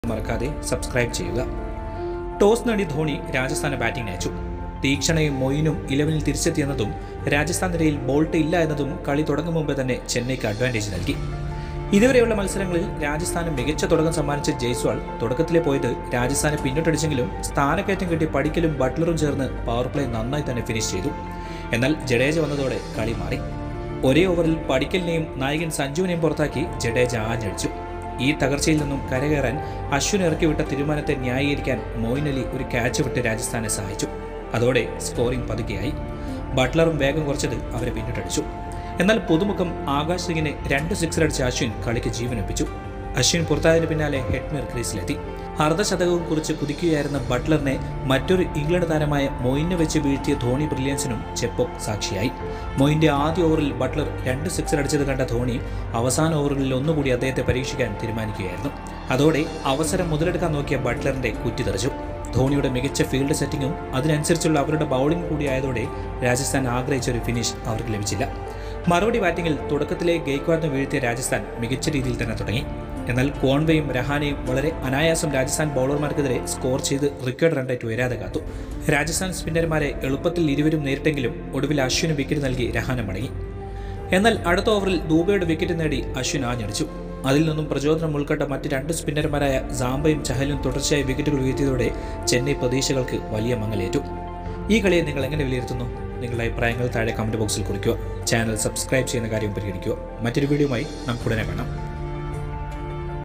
മറക്കാതെ സബ്സ്ക്രൈബ് ചെയ്യുക ടോസ് നേടി ധോണി രാജസ്ഥാന് ബാറ്റിംഗ് അയച്ചു തീക്ഷണയും മൊയിനും ഇലവനിൽ തിരിച്ചെത്തിയെന്നതും രാജസ്ഥാൻ നിരയിൽ ബോൾട്ട് ഇല്ല എന്നതും കളി തുടങ്ങും മുമ്പ് തന്നെ ചെന്നൈക്ക് അഡ്വാൻറ്റേജ് നൽകി ഇതുവരെയുള്ള മത്സരങ്ങളിൽ രാജസ്ഥാന് മികച്ച തുടക്കം സമ്മാനിച്ച ജയ്സ്വാൾ തുടക്കത്തിലെ പോയത് രാജസ്ഥാനെ പിന്നോട്ടടിച്ചെങ്കിലും സ്ഥാനക്കയറ്റം കിട്ടി പടിക്കലും ബട്ട്ലറും ചേർന്ന് പവർ പ്ലേ നന്നായി തന്നെ ഫിനിഷ് ചെയ്തു എന്നാൽ ജഡേജ വന്നതോടെ കളി മാറി ഒരേ ഓവറിൽ പടിക്കലിനെയും നായകൻ സഞ്ജുവിനെയും പുറത്താക്കി ജഡേജ ആഞ്ഞടിച്ചു ഈ തകർച്ചയിൽ നിന്നും കരകയറാൻ അശ്വിൻ ഇറക്കിവിട്ട തീരുമാനത്തെ ന്യായീകരിക്കാൻ മോയിൻ അലി ഒരു ക്യാച്ച് വിട്ട് രാജസ്ഥാനെ സഹായിച്ചു അതോടെ സ്കോറിംഗ് പതുക്കെയായി ബട്ട്ലറും വേഗം കുറച്ചത് അവരെ പിന്നിട്ടടിച്ചു എന്നാൽ പുതുമുഖം ആകാശ് സിംഗിനെ രണ്ട് സിക്സർ അടിച്ച അശ്വിൻ കളിക്ക് ജീവനൊപ്പിച്ചു അശ്വിൻ പുറത്തായതിനു പിന്നാലെ ഹെഡ്മിർ ക്രീസിലെത്തി അർദ്ധശതകവും കുറിച്ച് കുതിക്കുകയായിരുന്ന ബട്ട്ലറിനെ മറ്റൊരു ഇംഗ്ലണ്ട് താരമായ മൊയിനെ വെച്ച് വീഴ്ത്തിയ ധോണി ബ്രില്യൻസിനും ചെപ്പോ സാക്ഷിയായി മൊയിന്റെ ആദ്യ ഓവറിൽ ബട്ട്ലർ രണ്ട് സിക്സർ അടിച്ചത് കണ്ട ധോണി അവസാന ഓവറുകളിൽ ഒന്നുകൂടി അദ്ദേഹത്തെ പരീക്ഷിക്കാൻ തീരുമാനിക്കുകയായിരുന്നു അതോടെ അവസരം മുതലെടുക്കാൻ നോക്കിയ ബട്ട്ലറിന്റെ കുറ്റി തെറിച്ചു ധോണിയുടെ മികച്ച ഫീൽഡ് സെറ്റിംഗും അതിനനുസരിച്ചുള്ള അവരുടെ ബൗളിംഗ് കൂടിയായതോടെ രാജസ്ഥാൻ ആഗ്രഹിച്ച ഒരു ഫിനിഷ് അവർക്ക് ലഭിച്ചില്ല മറുപടി ബാറ്റിംഗിൽ തുടക്കത്തിലെ ഗെയ്ക്വാദിനെ വീഴ്ത്തിയ രാജസ്ഥാൻ മികച്ച രീതിയിൽ തന്നെ തുടങ്ങി എന്നാൽ കോൺവേയും രഹാനെയും വളരെ അനായാസം രാജസ്ഥാൻ ബൗളർമാർക്കെതിരെ സ്കോർ ചെയ്ത് റിക്കേർഡ് റൺറേറ്റ് ഉയരാതെ കാത്തു രാജസ്ഥാൻ സ്പിന്നർമാരെ എളുപ്പത്തിൽ ഇരുവരും നേരിട്ടെങ്കിലും ഒടുവിൽ അശ്വിന് വിക്കറ്റ് നൽകി രഹാനെ മടങ്ങി എന്നാൽ അടുത്ത ഓവറിൽ ദൂബയുടെ വിക്കറ്റ് നേടി അശ്വിൻ ആഞ്ഞടിച്ചു അതിൽ നിന്നും പ്രചോദനം ഉൾക്കൊണ്ട മറ്റ് രണ്ട് സ്പിന്നർമാരായ സാംബയും ചഹലും തുടർച്ചയായി വിക്കറ്റുകൾ ഉയർത്തിയതോടെ ചെന്നൈ പ്രതീക്ഷകൾക്ക് വലിയ മങ്ങലേറ്റു ഈ കളിയെ നിങ്ങൾ എങ്ങനെ വിലയിരുത്തുന്നു നിങ്ങളുടെ അഭിപ്രായങ്ങൾ താഴെ കമന്റ് ബോക്സിൽ കുറിക്കുക ചാനൽ സബ്സ്ക്രൈബ് ചെയ്യുന്ന കാര്യം പരിഗണിക്കുക മറ്റൊരു വീഡിയോയുമായി നമുക്ക് ഉടനെ കാണാം